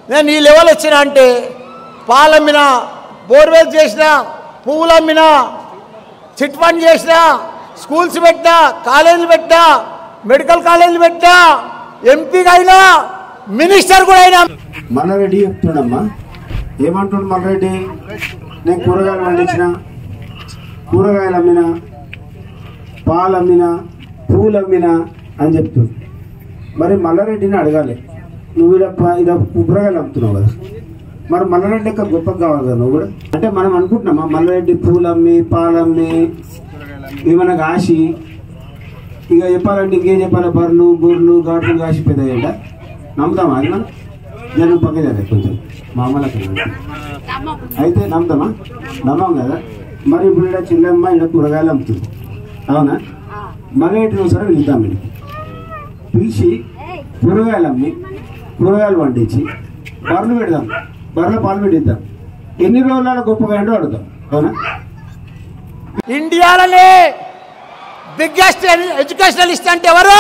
నేను ఈ లెవెల్ వచ్చిన అంటే పాలమ్మిన బోర్వెల్ చేసిన పువ్వులు అమ్మిన చిట్ ఫండ్ చేసిన స్కూల్స్ పెట్టినా కాలేజీలు పెట్టినా మెడికల్ కాలేజీలు పెట్టినా ఎంపీగా అయినా మినిస్టర్ కూడా అయినా మల్లారెడ్డి చెప్తున్నాడమ్మా ఏమంటుండు మల్లారెడ్డి నేను కూరగాయలు పండించిన కూరగాయలు అమ్మిన పాలు అమ్మిన పూలు అమ్మిన అని చెప్తుండు మరి మల్లారెడ్డిని అడగాలి నువ్వు ఇలా ప- ఇలా కూరగాయలు అమ్ముతున్నావు కదా మరి మల్లారెడ్డి యొక్క గొప్ప కావాలి కదా నువ్వు కూడా అంటే మనం అనుకుంటున్నామా మల్లారెడ్డి పూలు అమ్మి పాలు అమ్మి ఏమైనా కాసి ఇక చెప్పాలంటే ఇంకేం చెప్పాలి బర్రెలు గొర్రెలు గాట్లు కాసి పెద్దయ్యంట నమ్ముతామా అది మనం జనం పక్క జరగదు కొంచెం మామూలుగా అయితే నమ్ముతామా నమ్మం కదా మరి ఇప్పుడు ఇక్కడ చిల్లమ్మ ఇక్కడ కూరగాయలు అమ్ముతుంది అవునా మళ్ళీ ఇటు సరే వెళ్తాం ఇది పిలిచి కూరగాయలు అమ్మి కూరగాయలు పండించి బర్రెలు పెడదాం బర్రెల పాలు పెట్టిద్దాం ఎన్ని రోజుల గొప్పగా ఏంటో అడుగుదాం అవునా ఇండియాలోనే బిగ్గెస్ట్ ఎడ్యుకేషనలిస్ట్ అంటే ఎవరు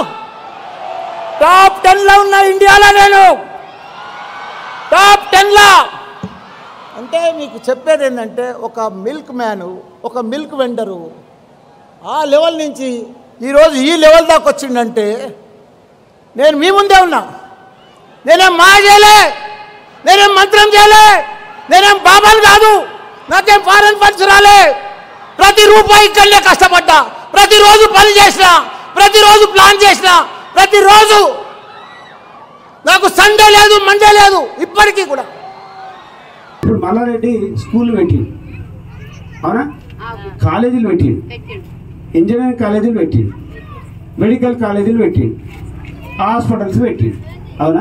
టాప్ టెన్ లో ఉన్న ఇండియాలో నేను టాప్ టెన్ లో అంటే మీకు చెప్పేది ఏంటంటే ఒక మిల్క్ మ్యాను ఒక మిల్క్ వెండరు ఆ లెవెల్ నుంచి ఈరోజు ఈ లెవెల్ దాకా వచ్చిండంటే నేను మీ ముందే ఉన్నా నేనేం మా చేయలే నేనేం మంత్రం చేయలే నేనేం బాబాలు కాదు నాకేం ఫారెన్ ఫండ్స్ రాలే ప్రతి రూపాయి ఇక్కడనే కష్టపడ్డా ప్రతిరోజు పని చేసిన ప్రతిరోజు ప్లాన్ చేసిన ప్రతిరోజు నాకు సండే లేదు మండే లేదు ఇప్పటికీ కూడా ఇప్పుడు మల్లారెడ్డి స్కూల్ పెట్టిండు అవునా కాలేజీలు పెట్టిండు ఇంజనీరింగ్ కాలేజీలు పెట్టిండు మెడికల్ కాలేజీలు పెట్టిండు హాస్పిటల్స్ పెట్టిండు అవునా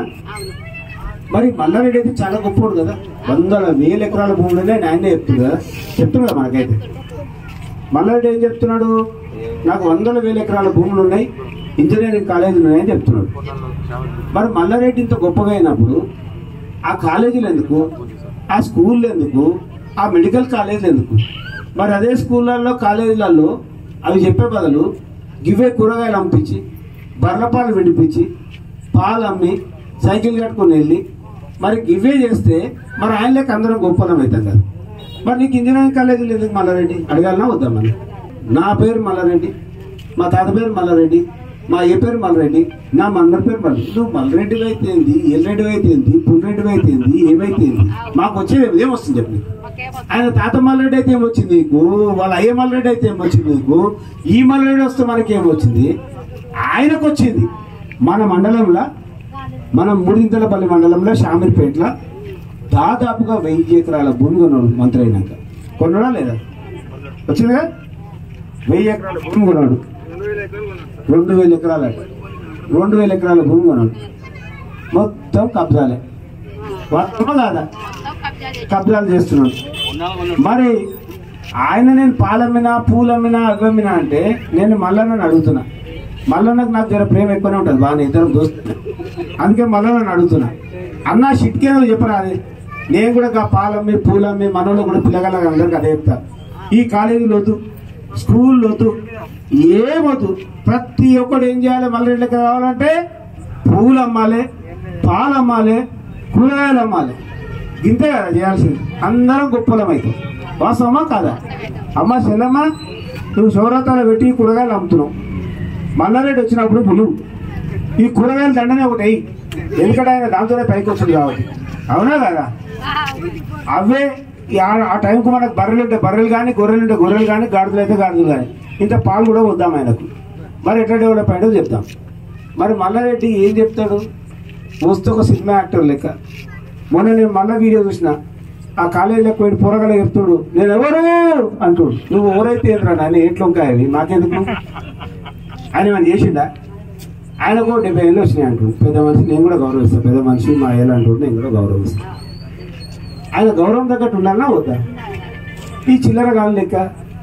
మరి మల్లారెడ్డి అయితే చాలా గొప్పోడు కదా వందల వేల ఎకరాల భూములనే ఆయనే చెప్తుంది కదా చెప్తున్నాడు కదా మనకైతే మల్లారెడ్డి ఏం చెప్తున్నాడు నాకు వందల వేల ఎకరాల భూములు ఉన్నాయి ఇంజనీరింగ్ కాలేజీలు ఉన్నాయని చెప్తున్నాడు మరి మల్లారెడ్డి ఇంత గొప్పగా అయినప్పుడు ఆ కాలేజీలు ఎందుకు ఆ స్కూళ్ళు ఎందుకు ఆ మెడికల్ కాలేజీలు ఎందుకు మరి అదే స్కూళ్ళల్లో కాలేజీలలో అవి చెప్పే బదులు గివే కూరగాయలు అమ్మించి బర్రెల పాలు విడిపించి పాలు అమ్మి సైకిల్ కట్టుకొని వెళ్ళి మరి గివే చేస్తే మరి ఆయన లెక్క అందరం గొప్పలం అవుతాం కదా మరి నీకు ఇంజనీరింగ్ కాలేజీలు ఎందుకు మల్లారెడ్డి అడగాలనా వద్దాం మనం నా పేరు మల్లారెడ్డి మా తాత పేరు మల్లారెడ్డి మా ఏ పేరు మల్లారెడ్డి నా మందరి పేరు మల్లారెడ్డి నువ్వు మల్లారెడ్డి అయితే ఏంది ఎల్లరెడ్డి అయితే ఏంది పుల్లరెడ్డి అయితే ఏంది ఏమైతే ఏంది మాకు వచ్చేది ఏమొస్తుంది చెప్పి ఆయన తాత మల్లారెడ్డి అయితే ఏమొచ్చింది నీకు వాళ్ళ అయ్య మల్లారెడ్డి అయితే ఏమొచ్చింది నీకు ఈ మల్లారెడ్డి వస్తే మనకి ఏమొచ్చింది ఆయనకు వచ్చింది మన మండలంలో మన మూడింతలపల్లి మండలంలో షామీర్పేటలో దాదాపుగా వెయ్యి ఎకరాల భూమి కొన్నాడు మంత్రి అయినాక కొన్నాడా లేదా వచ్చిందిగా వెయ్యి ఎకరాల భూమి కొన్నాడు రెండు వేల ఎకరాల రెండు వేల ఎకరాల భూమి కొన్నాడు మొత్తం కబ్జాలే వాస్తవమా కాదా కబ్జాలు చేస్తున్నాడు మరి ఆయన నేను పాలమ్మినా పూలమ్మినా అవ్వమ్మినా అంటే నేను మల్లన్నని అడుగుతున్నా మల్లన్నకు నాకు జర ప్రేమ ఎక్కువనే ఉంటుంది బాగా ఇద్దరం దోస్తు అందుకే మల్లన్నని అడుగుతున్నా అన్న షిట్కే నువ్వు చెప్పరా అది నేను కూడా గా పాలమ్మి పూలమ్మి మనోళ్ళు కూడా పిల్లగాళ్ళకి అందరికి అదే చెప్తా ఈ కాలేజీలు వద్దు స్కూల్ వద్దు ఏమొద్దు ప్రతి ఒక్కడు ఏం చేయాలి మల్లెళ్ళకి కావాలంటే పూలు అమ్మాలి పాలు అమ్మాలి కూరగాయలు అమ్మాలి ఇంతే కదా చేయాల్సింది అందరం గొప్పలం అవుతాం వాస్తవమా కాదా అమ్మ చెల్లమ్మ నువ్వు శివరాత్రాలు పెట్టి ఈ కూరగాయలు అమ్ముతున్నావు మల్లారెడ్డి వచ్చినప్పుడు పులు ఈ కూరగాయల దండనే ఒకటి అయ్యి ఎందుకంటే ఆయన దాంతోనే పైకి వచ్చింది కాబట్టి అవునా కదా అవే ఈ ఆ- ఆ టైంకు మనకు బర్రెలు ఉంటే బర్రెలు కానీ గొర్రెలు ఉంటే గొర్రెలు కానీ గాడిదలు అయితే గాడిదలు కానీ ఇంత పాలు కూడా వద్దాం ఆయనకు మరి ఎట్లా డెవలప్ అయ్యో చెప్తాం మరి మల్లారెడ్డి ఏం చెప్తాడు వస్తే ఒక సినిమా యాక్టర్ లెక్క మొన్న నేను మళ్ళా వీడియో చూసిన ఆ కాలేజీలోకి పోయి పొరగల చెప్తుడు నేను ఎవరు అంటుడు నువ్వు ఎవరైతే ఏంట్రా నాన్న ఎట్లొంకాయ అవి మాకెందుకు ఆయన ఏమైనా చేసిండా ఆయనకు డెబ్బై ఏళ్ళు వచ్చినాయి అంటాడు పెద్ద మనిషి నేను కూడా గౌరవిస్తాను పెద్ద మనిషి మా ఏళ్ళు అంటాడు నేను కూడా గౌరవిస్తాను ఆయన గౌరవం తగ్గట్టు ఉండాలన్నా వద్దా ఈ చిల్లర గాలి లెక్క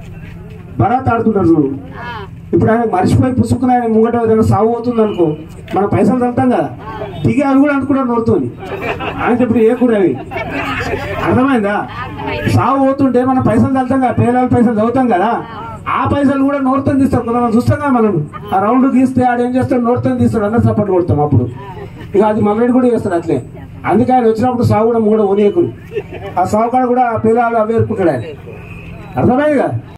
బరాత్ ఆడుతుంటారు చూడు ఇప్పుడు ఆయన మర్చిపోయి పుసుకుని ఆయన ముంగట ఏదైనా సాగు అవుతుంది అనుకో మన పైసలు తగ్గుతాం కదా దిగి అవి కూడా అనుకుంటారు నోడుతోని ఆయన ఇప్పుడు ఏ కూర అవి అర్థమైందా సాగు పోతుంటే మన పైసలు తగ్గుతాం కదా పేదల పైసలు చదువుతాం కదా ఆ పైసలు కూడా నోడుతో తీస్తారు కదా మనం చూస్తాం కదా మనం ఆ రౌండ్ గీస్తే ఆడు ఏం చేస్తాడు నోడుతో తీస్తాడు అందరు సపోర్ట్ కొడతాం అప్పుడు ఇక అది మమ్మల్ని కూడా చేస్తాడు అట్లే అందుకే ఆయన వచ్చినప్పుడు సాగు కూడా మూడు ఉనియకులు ఆ సాగు కాడ కూడా పిల్లలు అవి ఏరుకుంటాడు ఆయన అర్థమైందిగా